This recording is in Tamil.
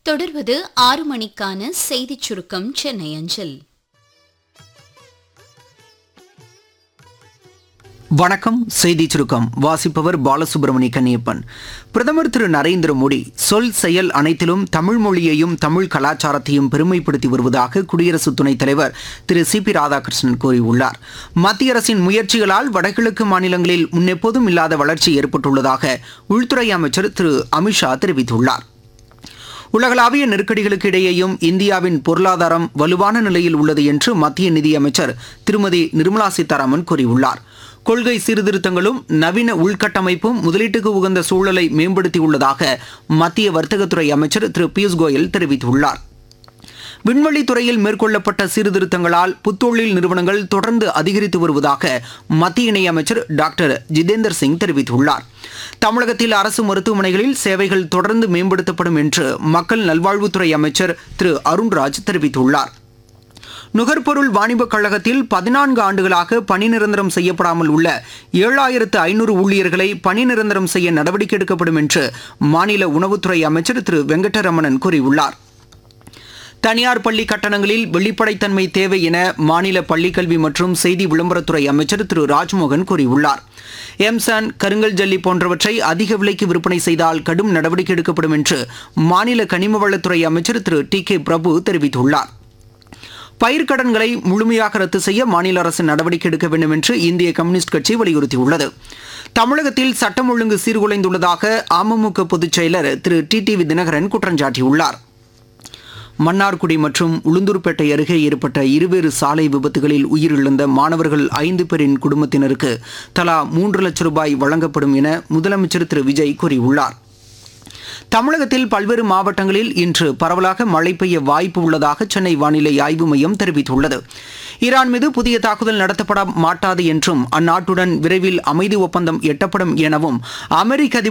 தொடர்வது ஆறு மணிக்கான செய்திச் சுருக்கம் சென்னை அஞ்சல் வணக்கம் செய்தி சுருக்கம் வாசிப்பவர் பாலசுப்ரமணிய கன்னியப்பன் பிரதமர் திரு நரேந்திர மோடி சொல் செயல் அனைத்திலும் தமிழ் மொழியையும் தமிழ் கலாச்சாரத்தையும் பெருமைப்படுத்தி வருவதாக குடியரசு துணைத் தலைவர் திரு சி பி ராதாகிருஷ்ணன் கூறியுள்ளார் மத்திய அரசின் முயற்சிகளால் வடகிழக்கு மாநிலங்களில் முன்னெப்போதும் இல்லாத வளர்ச்சி ஏற்பட்டுள்ளதாக உள்துறை அமைச்சர் திரு அமித்ஷா தெரிவித்துள்ளார் உலகளாவிய நெருக்கடிகளுக்கு இடையேயும் இந்தியாவின் பொருளாதாரம் வலுவான நிலையில் உள்ளது என்று மத்திய நிதியமைச்சர் திருமதி நிர்மலா சீதாராமன் கூறியுள்ளார் கொள்கை சீர்திருத்தங்களும் நவீன உள்கட்டமைப்பும் முதலீட்டுக்கு உகந்த சூழலை மேம்படுத்தியுள்ளதாக மத்திய வர்த்தகத்துறை அமைச்சர் திரு பியூஷ் கோயல் தெரிவித்துள்ளார் விண்வெளி துறையில் மேற்கொள்ளப்பட்ட சீர்திருத்தங்களால் புத்தொழில் நிறுவனங்கள் தொடர்ந்து அதிகரித்து வருவதாக மத்திய இணையமைச்சர் டாக்டர் ஜிதேந்தர் சிங் தெரிவித்துள்ளார் தமிழகத்தில் அரசு மருத்துவமனைகளில் சேவைகள் தொடர்ந்து மேம்படுத்தப்படும் என்று மக்கள் நல்வாழ்வுத்துறை அமைச்சர் திரு அருண்ராஜ் தெரிவித்துள்ளார் நுகர்பொருள் வாணிபக் கழகத்தில் பதினான்கு ஆண்டுகளாக பணி நிரந்தரம் செய்யப்படாமல் உள்ள ஏழாயிரத்து ஐநூறு ஊழியர்களை பணி நிரந்தரம் செய்ய நடவடிக்கை எடுக்கப்படும் என்று மாநில உணவுத்துறை அமைச்சர் திரு வெங்கடரமணன் கூறியுள்ளார் தனியார் பள்ளி கட்டணங்களில் வெளிப்படைத்தன்மை தேவை என மாநில பள்ளிக்கல்வி மற்றும் செய்தி விளம்பரத்துறை அமைச்சர் திரு ராஜ்மோகன் கூறியுள்ளார் எம்சான் கருங்கல் ஜல்லி போன்றவற்றை அதிக விலைக்கு விற்பனை செய்தால் கடும் நடவடிக்கை எடுக்கப்படும் என்று மாநில கனிம வளத்துறை அமைச்சர் திரு டி கே பிரபு தெரிவித்துள்ளார் பயிர்க்கடன்களை முழுமையாக ரத்து செய்ய மாநில அரசு நடவடிக்கை எடுக்க வேண்டும் என்று இந்திய கம்யூனிஸ்ட் கட்சி வலியுறுத்தியுள்ளது தமிழகத்தில் சட்டம் ஒழுங்கு சீர்குலைந்துள்ளதாக அமமுக பொதுச் செயலர் திரு டி டி வி தினகரன் குற்றம் சாட்டியுள்ளார் மன்னார்குடி மற்றும் உளுந்தூர்பேட்டை அருகே ஏற்பட்ட இருவேறு சாலை விபத்துகளில் உயிரிழந்த மாணவர்கள் ஐந்து பேரின் குடும்பத்தினருக்கு தலா மூன்று லட்சம் ரூபாய் வழங்கப்படும் என முதலமைச்சர் திரு விஜய் கூறியுள்ளார் தமிழகத்தில் பல்வேறு மாவட்டங்களில் இன்று பரவலாக மழை பெய்ய வாய்ப்பு உள்ளதாக சென்னை வானிலை ஆய்வு மையம் தெரிவித்துள்ளது ஈரான் மீது புதிய தாக்குதல் நடத்தப்பட மாட்டாது என்றும் அந்நாட்டுடன் விரைவில் அமைதி ஒப்பந்தம் எட்டப்படும் எனவும் அமெரிக்க அதிபர்